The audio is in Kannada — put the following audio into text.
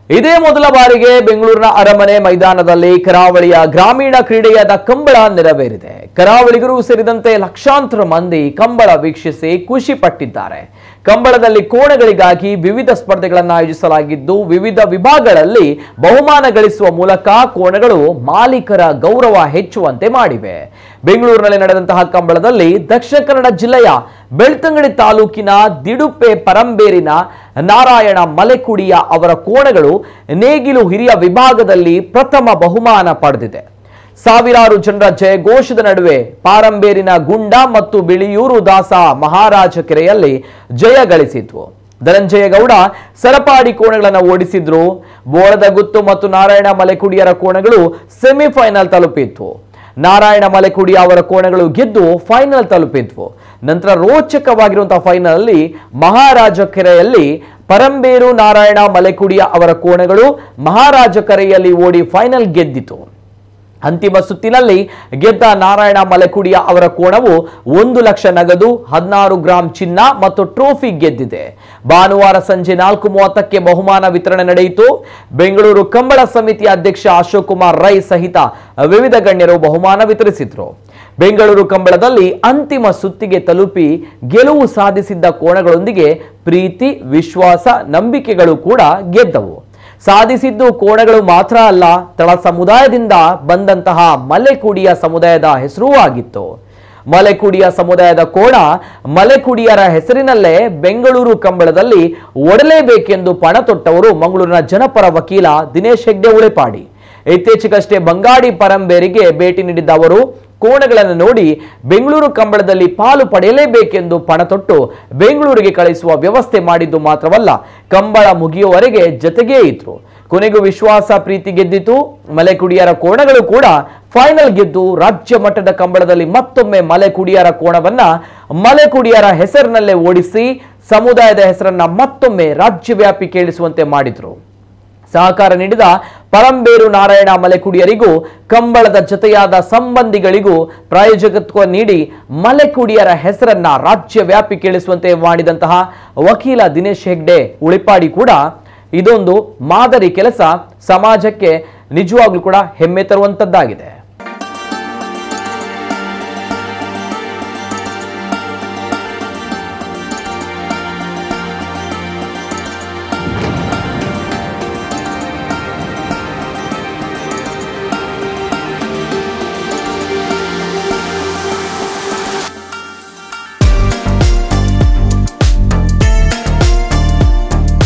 ಇದೇ ಮೊದಲ ಬಾರಿಗೆ ಬೆಂಗಳೂರಿನ ಅರಮನೆ ಮೈದಾನದಲ್ಲಿ ಕರಾವಳಿಯ ಗ್ರಾಮೀಣ ಕ್ರೀಡೆಯಾದ ಕಂಬಳ ನೆರವೇರಿದೆ ಕರಾವಳಿಗರು ಸೇರಿದಂತೆ ಲಕ್ಷಾಂತರ ಮಂದಿ ಕಂಬಳ ವೀಕ್ಷಿಸಿ ಖುಷಿ ಪಟ್ಟಿದ್ದಾರೆ ಕಂಬಳದಲ್ಲಿ ಕೋಣಗಳಿಗಾಗಿ ವಿವಿಧ ಸ್ಪರ್ಧೆಗಳನ್ನು ಆಯೋಜಿಸಲಾಗಿದ್ದು ವಿವಿಧ ವಿಭಾಗಗಳಲ್ಲಿ ಬಹುಮಾನ ಗಳಿಸುವ ಮೂಲಕ ಕೋಣಗಳು ಮಾಲೀಕರ ಗೌರವ ಹೆಚ್ಚುವಂತೆ ಮಾಡಿವೆ ಬೆಂಗಳೂರಿನಲ್ಲಿ ನಡೆದಂತಹ ಕಂಬಳದಲ್ಲಿ ದಕ್ಷಿಣ ಕನ್ನಡ ಜಿಲ್ಲೆಯ ಬೆಳ್ತಂಗಡಿ ತಾಲೂಕಿನ ದಿಡುಪೆ ಪರಂಬೇರಿನ ನಾರಾಯಣ ಮಲೆಕುಡಿಯ ಅವರ ಕೋಣಗಳು ನೇಗಿಲು ಹಿರಿಯ ವಿಭಾಗದಲ್ಲಿ ಪ್ರಥಮ ಬಹುಮಾನ ಪಡೆದಿದೆ ಸಾವಿರಾರು ಜನರ ಜಯಘೋಷದ ನಡುವೆ ಪಾರಂಬೇರಿನ ಗುಂಡ ಮತ್ತು ಬಿಳಿಯೂರು ದಾಸ ಮಹಾರಾಜ ಕೆರೆಯಲ್ಲಿ ಜಯ ಗಳಿಸಿದ್ವು ಧನಂಜಯ ಗೌಡ ಸರಪಾಡಿ ಕೋಣಗಳನ್ನು ಓಡಿಸಿದ್ರು ಬೋಳದ ಗುತ್ತು ಮತ್ತು ನಾರಾಯಣ ಮಲೆಕುಡಿಯರ ಕೋಣಗಳು ಸೆಮಿಫೈನಲ್ ತಲುಪಿದ್ವು ನಾರಾಯಣ ಮಲೆಕುಡಿ ಅವರ ಕೋಣಗಳು ಗೆದ್ದು ಫೈನಲ್ ತಲುಪಿದ್ವು ನಂತರ ರೋಚಕವಾಗಿರುವಂತಹ ಫೈನಲ್ ಅಲ್ಲಿ ಮಹಾರಾಜ ಕೆರೆಯಲ್ಲಿ ಪರಂಬೇರು ನಾರಾಯಣ ಮಲೆಕುಡಿಯ ಅವರ ಕೋಣಗಳು ಮಹಾರಾಜ ಕೆರೆಯಲ್ಲಿ ಓಡಿ ಫೈನಲ್ ಗೆದ್ದಿತು ಅಂತಿಮ ಸುತ್ತಿನಲ್ಲಿ ಗೆದ್ದ ನಾರಾಯಣ ಮಲೆಕುಡಿಯ ಅವರ ಕೋಣವು ಒಂದು ಲಕ್ಷ ನಗದು ಹದಿನಾರು ಗ್ರಾಂ ಚಿನ್ನ ಮತ್ತು ಟ್ರೋಫಿ ಗೆದ್ದಿದೆ ಭಾನುವಾರ ಸಂಜೆ ನಾಲ್ಕು ಮೂವತ್ತಕ್ಕೆ ಬಹುಮಾನ ವಿತರಣೆ ನಡೆಯಿತು ಬೆಂಗಳೂರು ಕಂಬಳ ಸಮಿತಿ ಅಧ್ಯಕ್ಷ ಅಶೋಕ್ ಕುಮಾರ್ ರೈ ಸಹಿತ ವಿವಿಧ ಗಣ್ಯರು ಬಹುಮಾನ ವಿತರಿಸಿದ್ರು ಬೆಂಗಳೂರು ಕಂಬಳದಲ್ಲಿ ಅಂತಿಮ ಸುತ್ತಿಗೆ ತಲುಪಿ ಗೆಲುವು ಸಾಧಿಸಿದ್ದ ಕೋಣಗಳೊಂದಿಗೆ ಪ್ರೀತಿ ವಿಶ್ವಾಸ ನಂಬಿಕೆಗಳು ಕೂಡ ಗೆದ್ದವು ಸಾಧಿಸಿದ್ದು ಕೋಣಗಳು ಮಾತ್ರ ಅಲ್ಲ ತಳ ಸಮುದಾಯದಿಂದ ಬಂದಂತಹ ಮಲೆಕುಡಿಯ ಸಮುದಾಯದ ಹೆಸರೂ ಆಗಿತ್ತು ಮಲೆಕುಡಿಯ ಸಮುದಾಯದ ಕೋಣ ಮಲೆಕುಡಿಯರ ಹೆಸರಿನಲ್ಲೇ ಬೆಂಗಳೂರು ಕಂಬಳದಲ್ಲಿ ಒಡಲೇಬೇಕೆಂದು ಪಣ ತೊಟ್ಟವರು ಮಂಗಳೂರಿನ ಜನಪರ ವಕೀಲ ದಿನೇಶ್ ಹೆಗ್ಡೆ ಉಳೆಪಾಡಿ ಇತ್ತೀಚೆಗಷ್ಟೇ ಬಂಗಾಡಿ ಪರಂಬೇರಿಗೆ ಭೇಟಿ ನೀಡಿದ್ದ ಅವರು ಕೋಣಗಳನ್ನು ನೋಡಿ ಬೆಂಗಳೂರು ಕಂಬಳದಲ್ಲಿ ಪಾಲು ಪಡೆಯಲೇಬೇಕೆಂದು ಪಣ ತೊಟ್ಟು ಬೆಂಗಳೂರಿಗೆ ಕಳಿಸುವ ವ್ಯವಸ್ಥೆ ಮಾಡಿದ್ದು ಮಾತ್ರವಲ್ಲ ಕಂಬಳ ಮುಗಿಯುವವರೆಗೆ ಜೊತೆಗೇ ಇದ್ರು ಕೊನೆಗೂ ವಿಶ್ವಾಸ ಪ್ರೀತಿ ಗೆದ್ದಿತು ಮಲೆಕುಡಿಯರ ಕೋಣಗಳು ಕೂಡ ಫೈನಲ್ ಗೆದ್ದು ರಾಜ್ಯ ಮಟ್ಟದ ಕಂಬಳದಲ್ಲಿ ಮತ್ತೊಮ್ಮೆ ಮಲೆಕುಡಿಯರ ಕೋಣವನ್ನ ಮಲೆಕುಡಿಯರ ಹೆಸರಿನಲ್ಲೇ ಓಡಿಸಿ ಸಮುದಾಯದ ಹೆಸರನ್ನ ಮತ್ತೊಮ್ಮೆ ರಾಜ್ಯವ್ಯಾಪಿ ಕೇಳಿಸುವಂತೆ ಮಾಡಿದ್ರು ಸಹಕಾರ ನೀಡಿದ ಪರಂಬೇರು ನಾರಾಯಣ ಮಲೆಕುಡಿಯರಿಗೂ ಕಂಬಳದ ಜೊತೆಯಾದ ಸಂಬಂಧಿಗಳಿಗೂ ಪ್ರಾಯೋಜಕತ್ವ ನೀಡಿ ಮಲೆಕುಡಿಯರ ಹೆಸರನ್ನ ರಾಜ್ಯವ್ಯಾಪಿ ಕೇಳಿಸುವಂತೆ ಮಾಡಿದಂತಹ ವಕೀಲ ದಿನೇಶ್ ಹೆಗ್ಡೆ ಉಳಿಪಾಡಿ ಕೂಡ ಇದೊಂದು ಮಾದರಿ ಕೆಲಸ ಸಮಾಜಕ್ಕೆ ನಿಜವಾಗ್ಲೂ ಕೂಡ ಹೆಮ್ಮೆ ತರುವಂತದ್ದಾಗಿದೆ